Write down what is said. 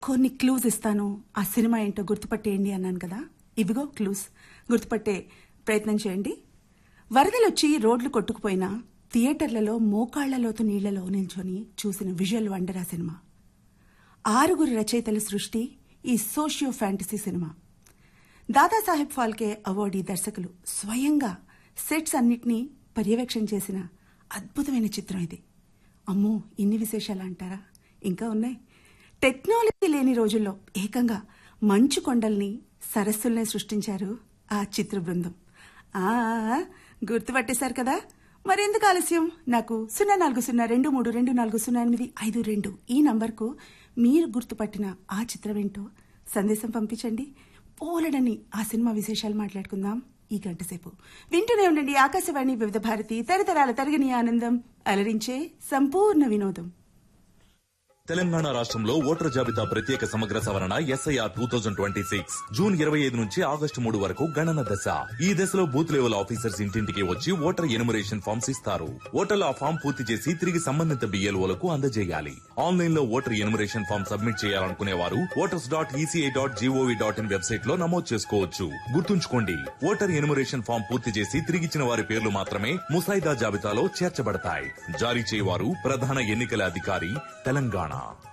కొన్ని క్లూస్ ఇస్తాను ఆ సినిమా ఏంటో గుర్తుపట్టేయండి అన్నాను కదా ఇవిగో క్లూస్ గుర్తుపట్టే ప్రయత్నం చేయండి వరదలొచ్చి రోడ్లు కొట్టుకుపోయినా థియేటర్లలో మోకాళ్లలోతు నీళ్లలో నిల్చొని చూసిన విజువల్ వండర్ ఆ సినిమా ఆరుగురు రచయితల సృష్టి ఈ socio fantasy cinema Dadasaheb Phalke awardee దర్శకులు స్వయంగా సెట్స్ అన్నిటినీ పర్యవేక్షణ చేసిన అద్భుతమైన చిత్రం ఇది అమ్మో ఇన్ని విశేషాలు అంటారా ఇంకా ఉన్నాయి టెక్నాలజీ లేని రోజుల్లో ఏకంగా మంచు కొండల్ని సరస్సుల్ని సృష్టించారు ఆ చిత్ర బృందం ఆ గుర్తుపట్టేశారు కదా మరెందుకు ఆలస్యం నాకు సున్నా నాలుగు సున్నా రెండు మూడు రెండు నాలుగు సున్నా ఎనిమిది ఐదు రెండు ఈ నంబర్కు మీరు గుర్తుపట్టిన ఆ చిత్రం ఏంటో సందేశం పంపించండి పోలడని ఆ సినిమా విశేషాలు మాట్లాడుకుందాం ఈ గంట సేపు వింటూనే ఉండండి ఆకాశవాణి వివిధ భారతి తరతరాల తరగని ఆనందం అలరించే సంపూర్ణ వినోదం తెలంగాణ రాష్ట్రంలో ఓటర్ జాబితా ప్రత్యేక సమగ్ర సవరణ SIR two thousand twenty six June ఇరవై ఐదు నుంచి ఆగస్టు మూడు వరకు గణన దశ ఈ దశలో బూత్ లెవెల్ ఆఫీసర్స్ ఇంటింటికి వచ్చి ఓటర్ ఎనుమరేషన్ ఫామ్స్ ఇస్తారు ఓటర్లు ఆ ఫామ్ పూర్తి చేసి తిరిగి సంబంధిత బిఎల్ఓలకు అందజేయాలి ఆన్లైన్ లో ఓటర్ ఎనుమరేషన్ ఫామ్ సబ్మిట్ చేయాలనుకునే వారు voters dot ECI dot GOV dot in website లో నమోదు చేసుకోవచ్చు గుర్తుంచుకోండి ఓటర్ ఎనుమరేషన్ ఫామ్ పూర్తి చేసి తిరిగిచ్చిన వారి పేర్లు మాత్రమే ముసాయిదా జాబితాలో చేర్చబడతాయి జారీ చేయవారు ప్రధాన ఎన్నికల అధికారి తెలంగాణ